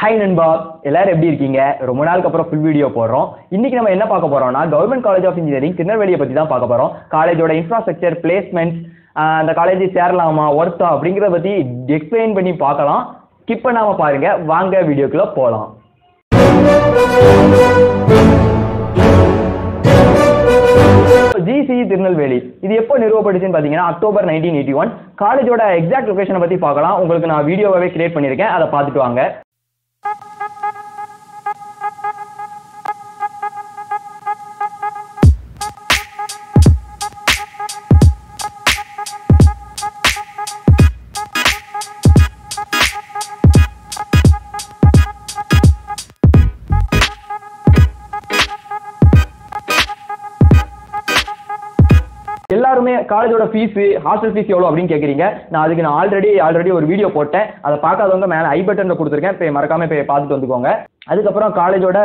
hi நண்பா எல்லாரும் எப்படி இருக்கீங்க ரொம்ப நாளுக்கு அப்புறம் ஃபுல் வீடியோ போடுறோம் இன்னைக்கு நம்ம என்ன பார்க்க போறோம்னா கவர்மெண்ட் காலேஜ் ஆஃப் இன்ஜினியரிங் திருநெல்வேலியை பத்தி தான் பார்க்க போறோம் காலேஜோட இன்ஃப்ராஸ்ட்ரக்சர் பிளேஸ்மெண்ட்ஸ் அந்த காலேஜ் சேரலாமா ஒர்த்தா அப்படிங்கிறத பத்தி எக்ஸ்பிளைன் பண்ணி பார்க்கலாம் ஸ்கிப் பண்ணாம பாருங்க வாங்க வீடியோக்குள்ள போலாம் ஜிசி திருநெல்வேலி இது எப்போ நிறுவப்பட்டுச்சுன்னு பார்த்தீங்கன்னா அக்டோபர் நைன்டீன் எயிட்டி ஒன் காலேஜோட எக்ஸாக்ட் லொகேஷனை பற்றி பார்க்கலாம் உங்களுக்கு நான் வீடியோவாகவே கிரியேட் பண்ணியிருக்கேன் அதை பார்த்துட்டு வாங்க எல்லாருமே காலேஜோட ஃபீஸ் ஹாஸ்டல் ஃபீஸ் எவ்வளோ அப்படின்னு கேட்குறீங்க நான் அதுக்கு நான் ஆல்ரெடி ஆல்ரெடி ஒரு வீடியோ போட்டேன் அதை பார்க்காதவங்க மேலே ஐ பட்டனில் கொடுத்துருக்கேன் இப்போ மறக்காம போய் பார்த்துட்டு வந்துக்கோங்க அதுக்கப்புறம் காலேஜோட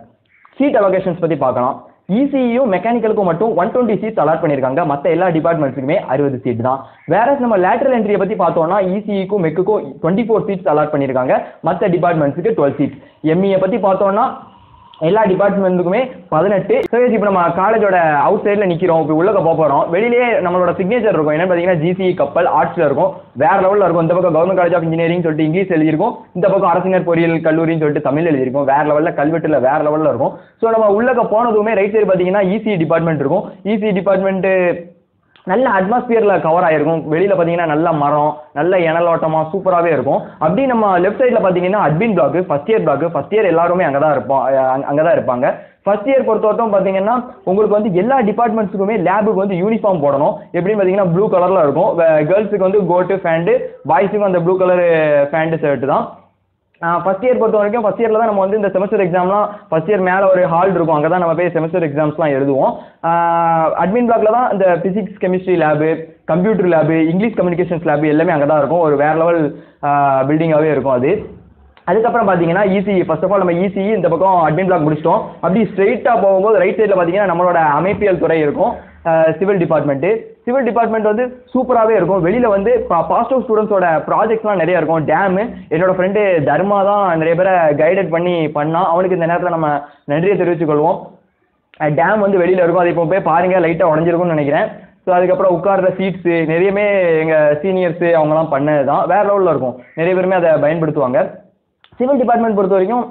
சீட் அலோகேஷன்ஸ் பற்றி பார்க்கலாம் இசியும் மெக்கானிக்கலுக்கும் மட்டும் ஒன் டுவெண்ட்டி சீட்ஸ் அலாட் பண்ணியிருக்காங்க மற்ற எல்லா டிபார்ட்மெண்ட்ஸுக்குமே அறுபது சீட் தான் வேற நம்ம லேட்டரல் என்ட்ரியை பற்றி பார்த்தோம்னா இசிஇக்கும் மெக்குக்கும் டுவெண்ட்டி ஃபோர் சீட்ஸ் அலாட் பண்ணியிருக்காங்க மற்ற டிபார்ட்மெண்ட்ஸுக்கு டுவெல் சீட்ஸ் எம்இயை பற்றி பார்த்தோம்னா எல்லா டிபார்ட்மெண்ட்டுக்குமே பதினெட்டு சரி இப்போ நம்ம காலேஜோட அவுட் சைடில் நிற்கிறோம் இப்போ உள்ளக்க போக போகிறோம் வெளியிலே நம்மளோட சிக்னேச்சர் இருக்கும் என்னன்னு பார்த்தீங்கன்னா ஜிசி கப்பல் ஆர்ட்ஸில் இருக்கும் வேற லெவலில் இருக்கும் இந்த பக்கம் கவர்மெண்ட் காலேஜ் ஆஃப் இன்ஜினியரிங் சொல்லிட்டு இங்கிலீஷ் எழுதியிருக்கும் இந்த பக்கம் அரசினர் பொறியியல் கல்லூரின்னு சொல்லிட்டு தமிழ் எழுதியிருக்கும் வேற லெவலில் கல்வெட்டில் வேற லெவலில் இருக்கும் ஸோ நம்ம உள்ளக்க போனதுமே ரைட் சைடு பார்த்தீங்கன்னா இசி டிபார்ட்மெண்ட் இருக்கும் இசி டிபார்ட்மெண்ட்டு நல்ல அட்மாஸ்பியரில் கவர் ஆகிருக்கும் வெளியில் பார்த்தீங்கன்னா நல்ல மரம் நல்ல இனலோட்டமாக சூப்பராகவே இருக்கும் அப்படி நம்ம லெஃப்ட் சைடில் பார்த்தீங்கன்னா admin block first year block first year எல்லாருமே அங்கே தான் இருப்போம் அங்கே தான் இருப்பாங்க ஃபர்ஸ்ட் இயர் பொறுத்தவரைக்கும் பார்த்தீங்கன்னா உங்களுக்கு வந்து எல்லா டிபார்ட்மெண்ட்ஸுக்குமே லேபுக்கு வந்து யூனிஃபார்ம் போடணும் எப்படின்னு பார்த்தீங்கன்னா ப்ளூ கலரில் இருக்கும் கேர்ள்ஸுக்கு வந்து கோட்டு ஃபேண்டு பாய்ஸுக்கும் அந்த ப்ளூ கலர் ஃபேண்டு ஷர்ட்டு தான் ஃபஸ்ட் இயர் பொறுத்த வரைக்கும் ஃபஸ்ட் இயரில் தான் நம்ம வந்து இந்த செமஸ்டர் எக்ஸாம்லாம் ஃபஸ்ட் இயர் மேலே ஒரு ஹால் இருக்கும் அங்கே தான் நம்ம போய் செமஸ்டர் எக்ஸாம்ஸ்லாம் எழுதுவோம் அட்மின் பிளாக்ல தான் இந்த physics chemistry lab computer lab English communications lab எல்லாமே அங்கே தான் இருக்கும் ஒரு வேற லெவல் பில்டிங்காகவே இருக்கும் அது அதுக்கப்புறம் பார்த்தீங்கன்னா இசி ஃபர்ஸ்ட் ஆஃப் ஆல் நம்ம இசி இந்த பக்கம் அட்மின் பிளாக் முடிச்சிட்டோம் அப்படி ஸ்ட்ரெயிட்டாக போகும்போது ரைட் சைடில் பார்த்தீங்கன்னா நம்மளோட அமைப்பியல் துறை இருக்கும் சிவில் டிபார்ட்மெண்ட்டு சிவில் டிபார்ட்மெண்ட் வந்து சூப்பராகவே இருக்கும் வெளியில் வந்து பாஸ்ட் அவுட் ஸ்டூடெண்ட்ஸோட ப்ராஜெக்ட்ஸ்லாம் நிறைய இருக்கும் டேமு என்னோட ஃப்ரெண்டு தர்மா தான் நிறைய பேரை கைடட் பண்ணி பண்ணான் அவனுக்கு இந்த நேரத்தில் நம்ம நன்றியை தெரிவித்துக்கொள்வோம் டேம் வந்து வெளியில் இருக்கும் அது இப்போ போய் பாருங்கள் லைட்டாக உடஞ்சிருக்கும்னு நினைக்கிறேன் ஸோ அதுக்கப்புறம் உட்கார்ற சீட்ஸு நிறையமே எங்கள் சீனியர்ஸு அவங்கலாம் பண்ணது தான் வேறு லெவலில் இருக்கும் நிறைய பேருமே அதை பயன்படுத்துவாங்க சிவில் டிபார்ட்மெண்ட் பொறுத்த வரைக்கும்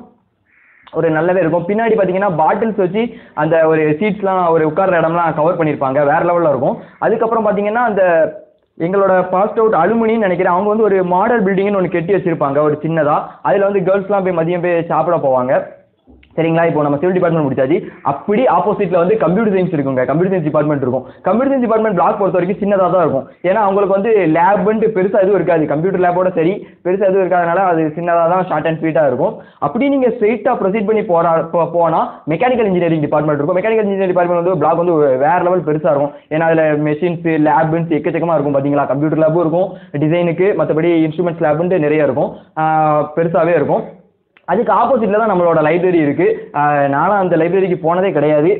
ஒரு நல்லாவே இருக்கும் பின்னாடி பார்த்தீங்கன்னா பாட்டில்ஸ் வச்சு அந்த ஒரு சீட்ஸ்லாம் ஒரு உட்கார்ற இடம்லாம் கவர் பண்ணியிருப்பாங்க வேற லெவலில் இருக்கும் அதுக்கப்புறம் பார்த்தீங்கன்னா அந்த எங்களோட பாஸ்ட் அவுட் அலுமினின்னு நினைக்கிறேன் அவங்க வந்து ஒரு மாடல் பில்டிங்னு ஒன்று கட்டி வச்சிருப்பாங்க ஒரு சின்னதாக அதில் வந்து கேர்ள்ஸ்லாம் போய் மதியம் போய் சாப்பிட போவாங்க சரிங்களா இப்போ நம்ம சிவில் டிபார்ட்மெண்ட் முடிச்சாச்சு அப்படி ஆப்போசிட்ல வந்து கம்ப்யூட்டர் சயின்ஸ் இருக்குங்க கம்ப்யூட்டர் சயின்ஸ் டிபார்ட்மெண்ட் இருக்கும் கம்ப்யூட்டர் சயின்ஸ் டிபார்ட்மெண்ட் பிளாக் பொறுத்த வரைக்கும் சின்னதாக தான் இருக்கும் ஏன்னா அவங்களுக்கு வந்து லேப்ன்ட்டு பெருசாக எதுவும் இருக்காது கம்ப்யூட்டர் லேபோட சரி பெருசாக எதுவும் இருக்காதனால அது சின்னதாக தான் ஷார்ட் அண்ட் ஸ்வீட்டாக இருக்கும் அப்படி நீங்கள் ஸ்ட்ரெயிட்டாக ப்ரொசீட் பண்ணி போறா போனால் மெக்கானிக்கல் இன்ஜினியரிங் டிபார்ட்மெண்ட் இருக்கும் மெக்கானிக்கல் இன்ஜினியரிங் டிபார்ட்மெண்ட் வந்து பிளாக் வந்து வேற லெவல் பெருசாக இருக்கும் ஏன்னா அதில் மெஷின்ஸ் லேப்ஸ் எக்கச்சக்கமாக இருக்கும் பார்த்தீங்களா கம்ப்யூட்டர் லேபும் இருக்கும் டிசைனுக்கு மற்றபடி இன்ஸ்ட்ருமெண்ட்ஸ் லேப்ன்ட்டு நிறைய இருக்கும் பெருசாகவே இருக்கும் அதுக்கு ஆப்போசிட்டில் தான் நம்மளோட லைப்ரரி இருக்குது நானும் அந்த லைப்ரரிக்கு போனதே கிடையாது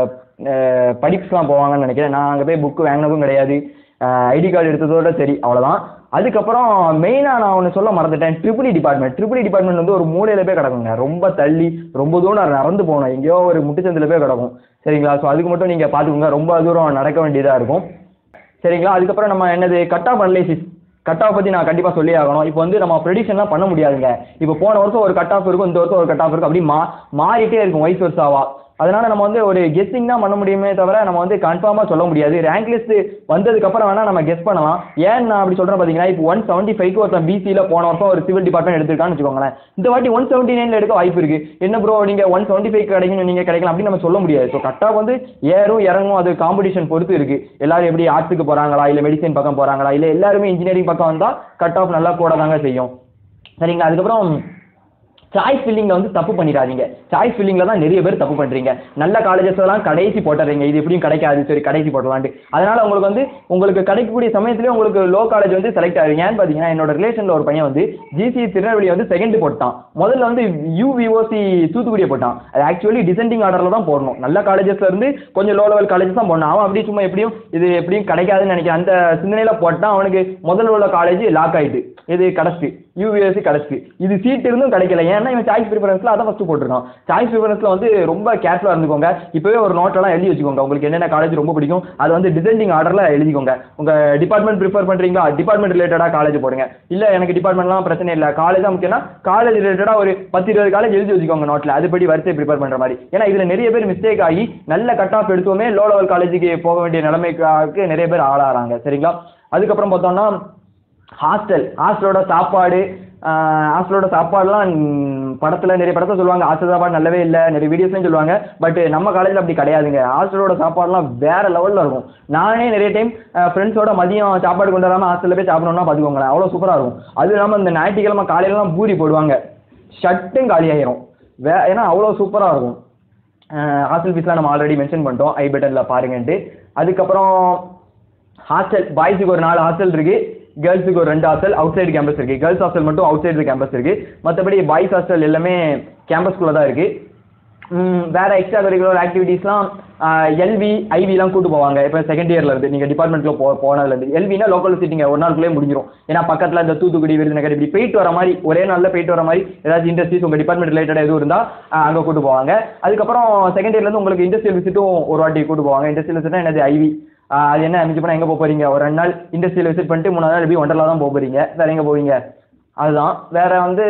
படிப்ஸ்லாம் போவாங்கன்னு நினைக்கிறேன் நான் அங்கே போய் புக்கு வாங்கினதும் கிடையாது ஐடி கார்டு எடுத்ததோட சரி அவ்வளோதான் அதுக்கப்புறம் மெயினாக நான் ஒன்று சொல்ல மறந்துட்டேன் ட்ரிபிளி டிபார்ட்மெண்ட் ட்ரிபிளி டிபார்ட்மெண்ட் வந்து ஒரு மூலையில் போய் கிடக்குங்க ரொம்ப தள்ளி ரொம்ப தூரம் நடந்து போகணும் எங்கேயோ ஒரு முட்டுச்சந்தில் போய் கிடக்கும் சரிங்களா ஸோ அதுக்கு மட்டும் நீங்கள் பார்த்துக்கோங்க ரொம்ப தூரம் நடக்க வேண்டியதாக இருக்கும் சரிங்களா அதுக்கப்புறம் நம்ம என்னது cut off analysis cut off பற்றி நான் கண்டிப்பாக சொல்லி ஆகணும் இப்போ வந்து நம்ம ப்ரெடிஷன்லாம் பண்ண முடியாதுங்க இப்போ போன வருஷம் ஒரு கட் ஆஃப் இருக்கும் இந்த வருஷம் ஒரு கட் ஆஃப் இருக்கும் அப்படி மா மாறிட்டே இருக்கும் வயசு வருஷாவா அதனால நம்ம வந்து ஒரு கெஸ்டிங் தான் பண்ண முடியுமே தவிர நம்ம வந்து கன்ஃபார்மாக சொல்ல முடியாது ரேங்க் லிஸ்ட் வந்ததுக்கப்புறம் வேணால் நம்ம கெஸ் பண்ணலாம் ஏன் நான் அப்படி சொல்கிறேன் பார்த்தீங்கன்னா இப்போ ஒன் செவன்ட்டி ஃபைவ்க்கு ஒருத்தன் பிசியில் போன வருஷம் ஒரு சிவில் டிபார்ட்மெண்ட் எடுத்திருக்கான்னு வச்சுக்கோங்களேன் இந்த வாட்டி ஒன் செவன்ட்டி நைனில் எடுக்க வாய்ப்பு இருக்குது என்ன ப்ரோ நீங்கள் ஒன் செவன்ட்டி ஃபைவ் கிடைக்கணும் நீங்கள் கிடைக்கலாம் அப்படின்னு நம்ம சொல்ல முடியாது ஸோ கட்டாக வந்து ஏறும் இறங்கும் அது காம்படிஷன் பொறுத்து இருக்குது எல்லாரும் எப்படி ஆர்ட்ஸுக்கு போகிறாங்களா இல்லை மெடிசன் பக்கம் போகிறாங்களா இல்லை எல்லாருமே இன்ஜினியரிங் பக்கம் வந்தால் கட் ஆஃப் நல்லா கூட தாங்க செய்யும் சரிங்களா அதுக்கப்புறம் சாய்ஸ் ஃபில்லிங்கில் வந்து தப்பு பண்ணிடாதீங்க சாய்ஸ் ஃபில்லிங்கில் தான் நிறைய பேர் தப்பு பண்ணுறீங்க நல்ல காலேஜஸ் எல்லாம் கடைசி போட்டுறீங்க இது எப்படியும் கிடைக்காது சரி கடைசி போட்டலான்ட்டு அதனால் உங்களுக்கு வந்து உங்களுக்கு கிடைக்கக்கூடிய சமயத்துலேயே உங்களுக்கு லோ காலேஜ் வந்து செலக்ட் ஆகுங்க ஏன்னு பார்த்தீங்கன்னா என்னோட ரிலேஷனில் ஒரு பையன் வந்து ஜிசி திருநெல்வேலி வந்து செகண்ட் போட்டான் முதல்ல வந்து யூவிஓசி தூத்துக்குடியை போட்டான் அது ஆக்சுவலி டிசெண்டிங் ஆர்டரில் தான் போடணும் நல்ல காலேஜஸ்ல இருந்து கொஞ்சம் லோ லெவல் காலேஜஸ் தான் போடணும் அவன் அப்படி சும்மா எப்படியும் இது எப்படியும் கிடைக்காதுன்னு நினைக்கிறேன் அந்த சிந்தனையில் போட்டான் அவனுக்கு முதல்ல உள்ள காலேஜ் லாக் ஆயிட்டு இது கடைசி யூபிஎஸ்சி கிடச்சி இது சீட் இருந்தும் கிடைக்கல ஏன்னா இவன் சாய்ஸ் ப்ரிஃபரன்ஸில் அதான் ஃபஸ்ட்டு போட்டிருக்கான் சாய்ஸ் ப்ரிஃபரன்ஸில் வந்து ரொம்ப கேர்ஃபுல்லாக இருந்துக்கோங்க இப்போவே ஒரு நோட்டெல்லாம் எழுதி வச்சுக்கோங்க உங்களுக்கு என்னென்ன காலேஜ் ரொம்ப பிடிக்கும் அது வந்து டிசெண்டிங் ஆர்டரில் எழுதிக்கோங்க உங்கள் டிபார்ட்மெண்ட் ப்ரிஃபர் பண்ணுறீங்களா டிபார்ட்மெண்ட் ரிலேட்டடாக காலேஜ் போடுங்க இல்லை எனக்கு டிபார்ட்மெண்ட்லாம் பிரச்சனை இல்லை காலேஜ் தான் முக்கியம்னா காலேஜ் ரிலேட்டடாக ஒரு பத்து இருபது காலேஜ் எழுதி வச்சுக்கோங்க நோட்டில் அதுபடி வரிசை ப்ரிப்பேர் பண்ணுற மாதிரி ஏன்னா இதில் நிறைய பேர் மிஸ்டேக் ஆகி நல்ல கட் ஆஃப் எடுத்துமே லோ லெவல் காலேஜுக்கு போக வேண்டிய நிலைமைக்கு நிறைய பேர் ஆளாகிறாங்க சரிங்களா அதுக்கப்புறம் பார்த்தோம்னா ஹாஸ்டல் ஹாஸ்டலோட சாப்பாடு ஹாஸ்டலோட சாப்பாடுலாம் படத்தில் நிறைய படத்தில் சொல்லுவாங்க ஹாஸ்டல் சாப்பாடு நல்லவே இல்லை நிறைய வீடியோஸ்லையும் சொல்லுவாங்க பட் நம்ம காலேஜில் அப்படி கிடையாதுங்க ஹாஸ்டலோட சாப்பாடுலாம் வேற லெவலில் இருக்கும் நானே நிறைய டைம் ஃப்ரெண்ட்ஸோட மதியம் சாப்பாடு கொண்டு வராமல் ஹாஸ்டலில் போய் சாப்பிடணும்னா பார்த்துக்கோங்களேன் அவ்வளோ சூப்பராக இருக்கும் அது இல்லாமல் இந்த ஞாயிற்றுக்கிழமை காலையிலலாம் பூரி போடுவாங்க ஷர்ட்டும் காலியாயிரும் வே ஏன்னா அவ்வளோ சூப்பராக இருக்கும் ஹாஸ்டல் ஃபீஸ்லாம் நம்ம ஆல்ரெடி மென்ஷன் பண்ணிட்டோம் ஐ பட்டனில் பாருங்கன்ட்டு அதுக்கப்புறம் ஹாஸ்டல் பாய்ஸுக்கு ஒரு நாலு ஹாஸ்டல் இருக்கு கேர்ள்ஸுக்கு ஒரு ரெண்டு ஹாஸ்டல் அவுட் சைடு கேம்பஸ் இருக்கு கேர்ள்ஸ் ஹாஸ்டல் மட்டும் அவுட் சைடு கேம்பஸ் இருக்கு மற்றபடி பாய்ஸ் ஹாஸ்டல் எல்லாமே கேம்பஸ்குள்ளே தான் இருக்கு ம், வேற எக்ஸ்ட்ரா கரிக்குலர் ஆக்டிவிட்டீஸ்லாம் எல்வி ஐவிலாம் கூட்டு போவாங்க இப்போ செகண்ட் இயர்ல இருந்து நீங்கள் டிபார்ட்மெண்ட்டில் போ போனதுலேருந்து எல்வினா லோக்கல் சிட்டிங்க ஒரு நாளுக்குள்ளே முடிஞ்சிடும் ஏன்னா பக்கத்தில் இந்த தூத்துக்குடி விருதுநகர் இப்படி போயிட்டு வர மாதிரி ஒரே நாளில் போயிட்டு வர மாதிரி ஏதாச்சும் இண்டஸ்ட்ரீஸ் உங்கள் டிபார்ட்மெண்ட் ரிலேட்டடாக எதுவும் இருந்தால் அங்கே கூட்டு போவாங்க அதுக்கப்புறம் செகண்ட் இயர்லேருந்து உங்களுக்கு இண்டஸ்ட்ரியல் விசிட்டும் ஒரு வாட்டி கூட்டு போவாங்க இண்டஸ்ட்ரியல் விசிட்னா என்னது ஐவி அது என்ன மிஞ்சி போனால் எங்கே போக போகிறீங்க ஒரு ரெண்டு நாள் இண்டஸ்ட்ரியல் விசிட் பண்ணிட்டு மூணாவது நாள் எப்படி ஒண்டர்லா தான் போக போகிறீங்க வேற எங்கே போவீங்க அதுதான் வேற வந்து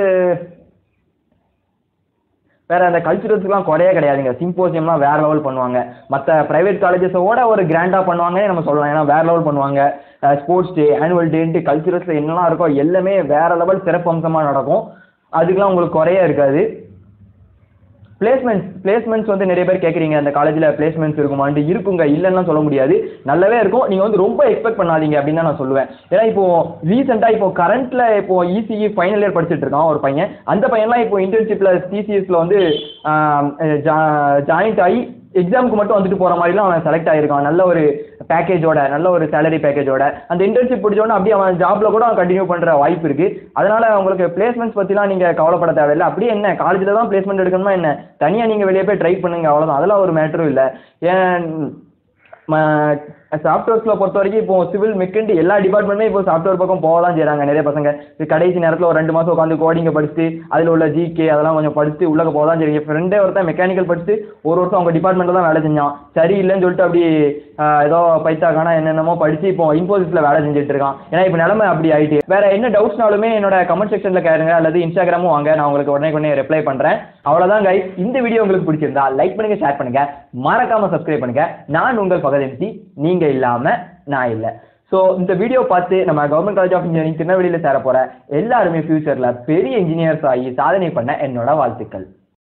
வேற அந்த கல்ச்சுரல்ஸ்க்குலாம் குறையே கிடையாதுங்க சிம்போசியம்லாம் வேற லெவல் பண்ணுவாங்க மற்ற பிரைவேட் காலேஜஸோட ஒரு கிராண்டாக பண்ணுவாங்கன்னு நம்ம சொல்லலாம் ஏன்னா வேற லெவல் பண்ணுவாங்க sports day annual day and culturals என்னெல்லாம் இருக்கோ எல்லாமே வேற லெவல் சிறப்பு அம்சமாக நடக்கும் அதுக்கெலாம் உங்களுக்கு குறையே இருக்காது பிளேஸ்மெண்ட்ஸ் பிளேஸ்மெண்ட்ஸ் வந்து நிறைய பேர் கேட்குறீங்க அந்த காலேஜில் பிளேஸ்மெண்ட்ஸ் இருக்குமான்ட்டு இருக்குங்க இல்லைன்னா சொல்ல முடியாது நல்லாவே இருக்கும் நீங்கள் வந்து ரொம்ப எக்ஸ்பெக்ட் பண்ணாதீங்க அப்படின்னு தான் நான் சொல்லுவேன் ஏன்னா இப்போ ரீசெண்டாக இப்போ கரண்ட்டில் இப்போ இசிஇ ஃபைனல் இயர் படிச்சுட்டு இருக்கான் ஒரு பையன் அந்த பையன்லாம் இப்போ இன்டர்ன்ஷிப்பில் டிசிஎஸ்ல வந்து ஜாயின்ட் ஆகி எக்ஸாமுக்கு மட்டும் வந்துட்டு போகிற மாதிரிலாம் அவன் செலக்ட் ஆகிருக்கான் நல்ல ஒரு பேக்கேஜோட நல்ல ஒரு சேலரி பேக்கேஜோட அந்த இன்டர்ன்ஷிப் பிடிச்சோன்னா அப்படியே அவன் ஜாப்ல கூட அவன் கண்டினியூ பண்ணுற வாய்ப்பு இருக்கு அதனால உங்களுக்கு பிளேஸ்மெண்ட்ஸ் பற்றிலாம் நீங்கள் கவலைப்பட தேவையில்லை அப்படியே என்ன காலேஜில் தான் பிளேஸ்மெண்ட் எடுக்கணுமா என்ன தனியாக நீங்கள் வெளியே போய் ட்ரை பண்ணுங்க அவ்வளோதான் அதெல்லாம் ஒரு மேட்டரும் இல்லை ஏன் சாஃப்ட்வேர்ஸில் பொறுத்த வரைக்கும் இப்போ சிவில் மெக்கண்ட் எல்லா டிபார்ட்மெண்ட்டுமே இப்போ சாஃப்ட்வேர் பக்கம் போக தான் செய்கிறாங்க நிறைய பசங்க இது கடைசி நேரத்தில் ஒரு ரெண்டு மாதம் உட்காந்து கோடிங்கை படிச்சுட்டு அதில் உள்ள ஜிகே அதெல்லாம் கொஞ்சம் படிச்சுட்டு உள்ளே போக தான் செய்றீங்க ஃப்ரெண்டே ஒருத்தன் மெக்கானிக்கல் படிச்சுட்டு ஒரு வருஷம் அவங்க டிபார்ட்மெண்ட்டில் தான் வேலை செஞ்சான் சரி இல்லைன்னு சொல்லிட்டு அப்படி ஆஹ், ஏதோ பைத்தாக்கானா என்னென்னமோ படிச்சு இப்போ இன்ஃபோசிஸில் வேலை செஞ்சுட்டு இருக்கான் ஏன்னா இப்போ நிலைமை அப்படி ஆயிட்டு வேற என்ன டவுட்ஸ்னாலுமே என்னோட கமெண்ட் செக்ஷனில் கேளுங்க அல்லது இன்ஸ்டாகிராமும் வாங்க நான் உங்களுக்கு உடனே உடனே ரிப்ளை பண்ணுறேன் அவ்வளோதான் கைஸ் இந்த வீடியோ உங்களுக்கு பிடிச்சிருந்தா லைக் பண்ணுங்க ஷேர் பண்ணுங்க மறக்காம சப்ஸ்கிரைப் பண்ணுங்க நான் உங்கள் பகதெம்சி நீங்க இல்லாம நான் இல்லை ஸோ இந்த வீடியோ பார்த்து நம்ம கவர்மெண்ட் காலேஜ் ஆஃப் இன்ஜினியரிங் திருநெல்வேலியில் சேர போற எல்லாருமே ஃபியூச்சரில் பெரிய இன்ஜினியர்ஸ் ஆகி சாதனை பண்ண என்னோட வாழ்த்துக்கள்